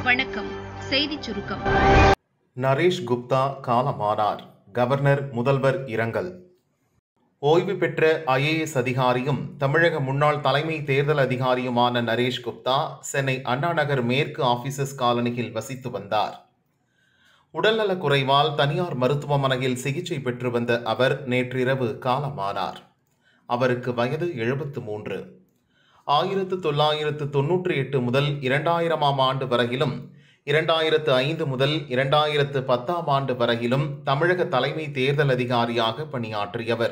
வணக்கம் செய்திச் சுருக்கம் நரேஷ் குப்தா காலமானார் கவர்னர் முதல்வர் இரங்கல் ஓய்வு பெற்ற ஐஏஎஸ் அதிகாரியும் தமிழக முன்னாள் தலைமை தேர்தல் அதிகாரியுமான நரேஷ் குப்தா சென்னை அண்ணாநகர் மேற்கு ஆபீசர்ஸ் காலனியில் வசித்து வந்தார் உடல்நலக் குறைவால் தனியார் மருத்துவமனையில் சிகிச்சை பெற்று வந்த அவர் நேற்றிரவு காலமானார் அவருக்கு வயது எழுபத்து மூன்று ஆயிரத்து தொள்ளாயிரத்து தொன்னூற்றி எட்டு முதல் இரண்டாயிரமாம் ஆண்டு வரையிலும் இரண்டாயிரத்து ஐந்து முதல் இரண்டாயிரத்து பத்தாம் ஆண்டு வரையிலும் தமிழக தலைமை தேர்தல் அதிகாரியாக பணியாற்றியவர்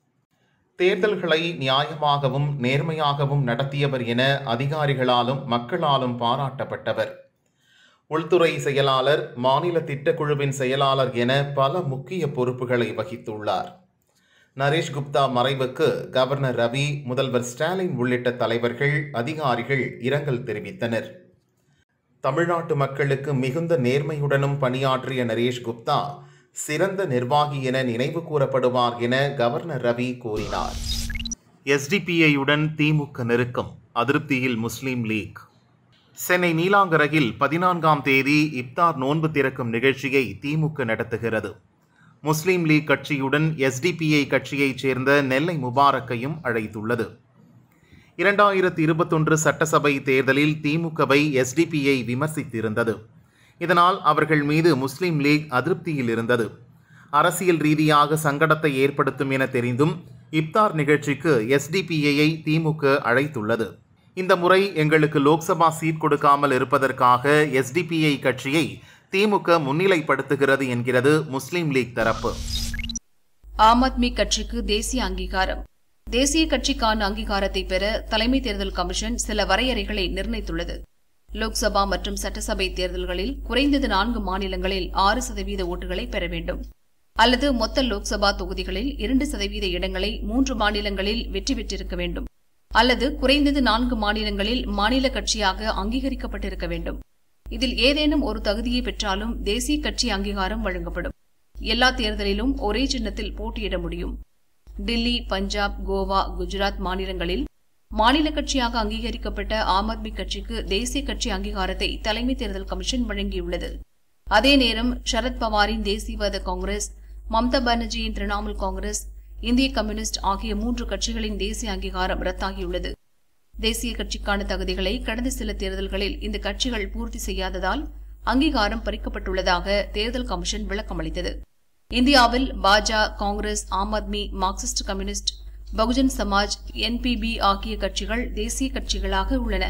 தேர்தல்களை நியாயமாகவும் நேர்மையாகவும் நடத்தியவர் என அதிகாரிகளாலும் மக்களாலும் பாராட்டப்பட்டவர் உள்துறை செயலாளர் மாநில திட்டக்குழுவின் செயலாளர் என பல முக்கிய பொறுப்புகளை வகித்துள்ளார் நரேஷ் குப்தா மறைவுக்கு கவர்னர் ரவி முதல்வர் ஸ்டாலின் உள்ளிட்ட தலைவர்கள் அதிகாரிகள் இரங்கல் தெரிவித்தனர் தமிழ்நாட்டு மக்களுக்கு மிகுந்த நேர்மையுடனும் பணியாற்றிய நரேஷ் குப்தா சிறந்த நிர்வாகி என நினைவு கூறப்படுவார் என கவர்னர் ரவி கூறினார் எஸ்டிபிஐயுடன் திமுக நெருக்கம் அதிருப்தியில் முஸ்லீம் லீக் சென்னை நீலாங்கரையில் பதினான்காம் தேதி இப்தார் நோன்பு திறக்கும் நிகழ்ச்சியை திமுக நடத்துகிறது முஸ்லீம் லீக் கட்சியுடன் எஸ்டிபிஐ கட்சியைச் சேர்ந்த நெல்லை முபாரக்கையும் அழைத்துள்ளது இரண்டாயிரத்தி இருபத்தொன்று சட்டசபை தேர்தலில் திமுகவை எஸ்டிபிஐ விமர்சித்திருந்தது இதனால் அவர்கள் மீது முஸ்லீம் லீக் அதிருப்தியில் இருந்தது அரசியல் ரீதியாக சங்கடத்தை ஏற்படுத்தும் என தெரிந்தும் இப்தார் நிகழ்ச்சிக்கு எஸ்டிபிஐயை திமுக அழைத்துள்ளது இந்த முறை எங்களுக்கு லோக்சபா சீட் கொடுக்காமல் இருப்பதற்காக எஸ்டிபிஐ கட்சியை திமுக முன்னிலைப்படுத்துகிறது என்கிறது முஸ்லீம் லீக் தரப்பு ஆம் ஆத்மி கட்சிக்கு தேசிய அங்கீகாரம் தேசிய கட்சிக்கான அங்கீகாரத்தை பெற தலைமை தேர்தல் கமிஷன் சில வரையறைகளை நிர்ணயித்துள்ளது லோக்சபா மற்றும் சட்டசபை தேர்தல்களில் குறைந்தது நான்கு மாநிலங்களில் ஆறு சதவீத ஓட்டுகளை பெற வேண்டும் அல்லது மொத்த லோக்சபா தொகுதிகளில் இரண்டு சதவீத இடங்களை மூன்று மாநிலங்களில் வெற்றி பெற்றிருக்க வேண்டும் அல்லது குறைந்தது நான்கு மாநிலங்களில் மாநில கட்சியாக அங்கீகரிக்கப்பட்டிருக்க வேண்டும் இதில் ஏதேனும் ஒரு தகுதியை பெற்றாலும் தேசிய கட்சி அங்கீகாரம் வழங்கப்படும் எல்லா தேர்தலிலும் ஒரே சின்னத்தில் போட்டியிட முடியும் டில்லி பஞ்சாப் கோவா குஜராத் மாநிலங்களில் மாநில கட்சியாக அங்கீகரிக்கப்பட்ட ஆம் ஆத்மி கட்சிக்கு தேசிய கட்சி அங்கீகாரத்தை தலைமை தேர்தல் கமிஷன் வழங்கியுள்ளது அதே நேரம் சரத் பவாரின் தேசியவாத காங்கிரஸ் மம்தா பானர்ஜியின் திரிணாமுல் காங்கிரஸ் இந்திய கம்யூனிஸ்ட் ஆகிய மூன்று கட்சிகளின் தேசிய அங்கீகாரம் ரத்தாகியுள்ளது தேசிய கட்சிக்கான தகுதிகளை கடந்த சில தேர்தல்களில் இந்த கட்சிகள் பூர்த்தி செய்யாததால் அங்கீகாரம் பறிக்கப்பட்டுள்ளதாக தேர்தல் கமிஷன் விளக்கமளித்தது இந்தியாவில் பாஜ Congress Aam Aadmi Marxist communist Bahujan Samaj NPP ஆகிய கட்சிகள் தேசிய கட்சிகளாக உள்ளன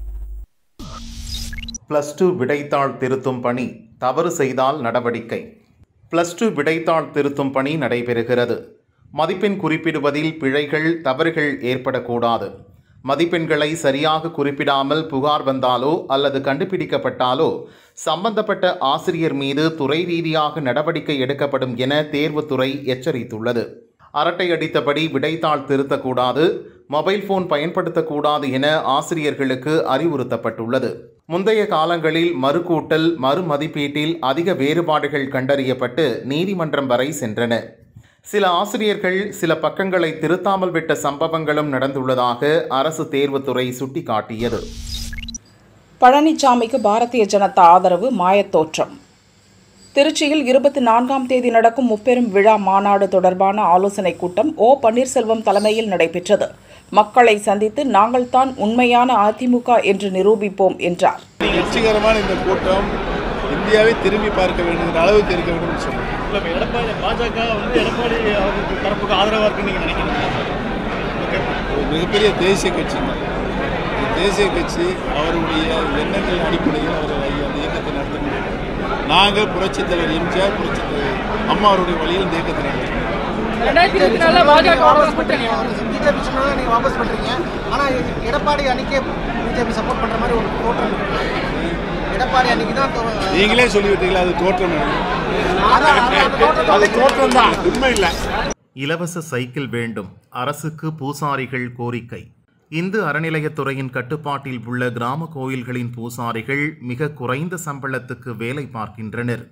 பிளஸ் டூ விடைத்தாள் திருத்தும் பணி தவறு செய்தால் நடவடிக்கை பிளஸ் டூ விடைத்தாள் திருத்தும் பணி நடைபெறுகிறது மதிப்பெண் குறிப்பிடுவதில் பிழைகள் தவறுகள் ஏற்படக்கூடாது மதிப்பெண்களை சரியாக குறிப்பிடாமல் புகார் வந்தாலோ அல்லது கண்டுபிடிக்கப்பட்டாலோ சம்பந்தப்பட்ட ஆசிரியர் மீது துறை ரீதியாக நடவடிக்கை எடுக்கப்படும் என தேர்வுத்துறை எச்சரித்துள்ளது அரட்டை அடித்தபடி விடைத்தாள் திருத்தக்கூடாது மொபைல் போன் பயன்படுத்தக்கூடாது என ஆசிரியர்களுக்கு அறிவுறுத்தப்பட்டுள்ளது முந்தைய காலங்களில் மறுகூட்டல் மறுமதிப்பீட்டில் அதிக வேறுபாடுகள் கண்டறியப்பட்டு நீதிமன்றம் வரை சென்றன சில ஆசிரியர்கள் சில பக்கங்களை திருத்தாமல் விட்ட சம்பவங்களும் நடந்துள்ளதாக அரசு தேர்வுத்துறை சுட்டிக்காட்டியது பழனிசாமிக்கு பாரதிய ஜனதா ஆதரவு மாயத்தோற்றம் திருச்சியில் இருபத்தி நான்காம் தேதி நடக்கும் முப்பெரும் விழா மாநாடு தொடர்பான ஆலோசனைக் கூட்டம் ஓ பன்னீர்செல்வம் தலைமையில் நடைபெற்றது மக்களை சந்தித்து நாங்கள் தான் உண்மையான அதிமுக என்று நிரூபிப்போம் என்றார் வெற்றிகரமான இந்த கூட்டம் இந்தியாவை திரும்பி பார்க்க வேண்டிய அளவுக்கு இருக்க வேண்டும் என்று சொன்னார் இல்லை இப்போ எடப்பாடி பாஜக வந்து எடப்பாடி அவருக்கு தரப்புக்கு ஆதரவாக இருக்குன்னு நீங்கள் நினைக்கிறீங்க ஒரு மிகப்பெரிய தேசிய கட்சி தான் இந்த தேசிய கட்சி அவருடைய எண்ணங்களின் அடிப்படையில் அவர் அந்த இயக்கத்தை நடத்த முடியும் நாங்கள் புரட்சித் தலைவர் எம்ஜிஆர் புரட்சித் தலைவர் அம்மா அவருடைய வழியில் இந்த இயக்கத்தை நடத்துகிறோம் ரெண்டாயிரத்தி இருபத்தி நாலுல பாஜக வாபஸ் பண்றீங்க பிஜேபி சொன்னதை நீங்கள் வாபஸ் பண்ணுறீங்க ஆனால் எடப்பாடி அன்னைக்கே பிஜேபி சப்போர்ட் பண்ணுற மாதிரி ஒரு தோற்றம் இருக்கு எடப்பாடி அன்னைக்கு தான் தோ- நீங்களே சொல்லிவிட்டீங்களா அது தோற்றம் அதான், அதான் அந்த தோற்றத்தை அது தோற்றம் தான் உண்மை இல்லை இலவச சைக்கிள் வேண்டும் அரசுக்கு பூசாரிகள் கோரிக்கை இந்து அறநிலையத்துறையின் கட்டுப்பாட்டில் உள்ள கிராம கோயில்களின் பூசாரிகள் மிக குறைந்த சம்பளத்துக்கு வேலை பார்க்கின்றனர்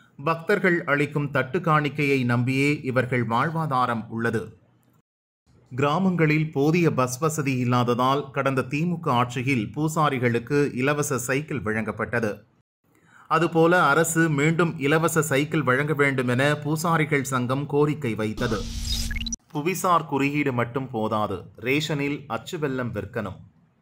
பக்தர்கள் அளிக்கும் தட்டு காணிக்கையை நம்பியே இவர்கள் வாழ்வாதாரம் உள்ளது கிராமங்களில் போதிய பஸ் வசதி இல்லாததால் கடந்த திமுக ஆட்சியில் பூசாரிகளுக்கு இலவச சைக்கிள் வழங்கப்பட்டது அதுபோல அரசு மீண்டும் இலவச சைக்கிள் வழங்க வேண்டும் என பூசாரிகள் சங்கம் கோரிக்கை வைத்தது புவிசார் குறியீடு மட்டும் போதாது ரேஷனில் அச்சு வெல்லம் விற்கணும்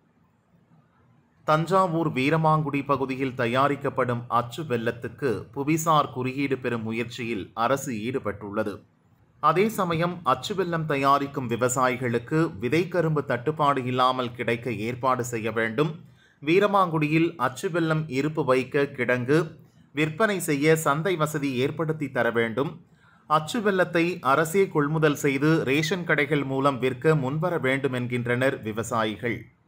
தஞ்சாவூர் வீரமாங்குடி பகுதியில் தயாரிக்கப்படும் அச்சு வெல்லத்துக்கு புவிசார் குறியீடு பெறும் முயற்சியில் அரசு ஈடுபட்டுள்ளது அதே சமயம் அச்சு வெல்லம் தயாரிக்கும் விவசாயிகளுக்கு விதைக்கரும்பு தட்டுப்பாடு இல்லாமல் கிடைக்க ஏற்பாடு செய்ய வேண்டும் வீரமாங்குடியில் அச்சு வெல்லம் இருப்பு வைக்க கிடங்கு விற்பனை செய்ய சந்தை வசதி ஏற்படுத்தி தர வேண்டும் அச்சு வெல்லத்தை அரசே கொள்முதல் செய்து ரேஷன் கடைகள் மூலம் விற்க முன்வர வேண்டும் என்கின்றனர் விவசாயிகள்